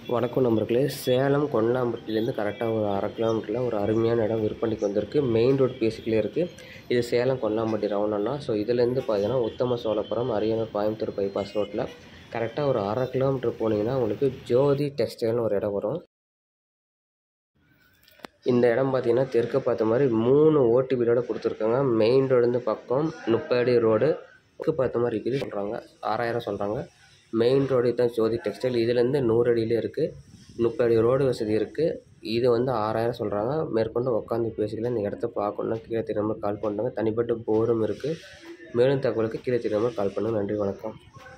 வணக்கம் நண்பர்களே சேலம் கொல்லாம்பட்டிலேருந்து கரெக்டாக ஒரு அரை கிலோமீட்டரில் ஒரு அருமையான இடம் விற்பனைக்கு வந்திருக்கு மெயின் ரோடு பேசிக்கலே இருக்குது இது சேலம் கொல்லாம்பட்டி ரவுண்டண்ணா ஸோ இதுலேருந்து பார்த்தீங்கன்னா உத்தம சோழபுரம் அரியலூர் கோயம்புத்தூர் பைபாஸ் ரோட்டில் கரெக்டாக ஒரு அரை கிலோமீட்டர் போனீங்கன்னா உங்களுக்கு ஜோதி டெக்ஸ்டைல்னு ஒரு இடம் வரும் இந்த இடம் பார்த்தீங்கன்னா தெற்கு பார்த்த மாதிரி மூணு ஓட்டு வீடோட கொடுத்துருக்காங்க மெயின் ரோடுலேருந்து பக்கம் முப்பது ரோடு தெற்கு பார்த்த மாதிரி இருக்குது சொல்கிறாங்க ஆறாயிரம் சொல்கிறாங்க மெயின் ரோடு தான் ஜோதி டெக்ஸ்டைல் இதுலேருந்து நூறு அடியிலே இருக்குது முப்பது ரோடு வசதி இருக்குது இது வந்து ஆறாயிரம் சொல்கிறாங்க மேற்கொண்டு உட்காந்து பேசிக்கலாம் இந்த இடத்த பார்க்கணுன்னா கீழே தெரியாமல் கால் பண்ணுறாங்க தனிப்பட்ட போரும் இருக்குது மேலும் தகவலுக்கு கீழே தெரியாமல் கால் பண்ணுங்கள் நன்றி வணக்கம்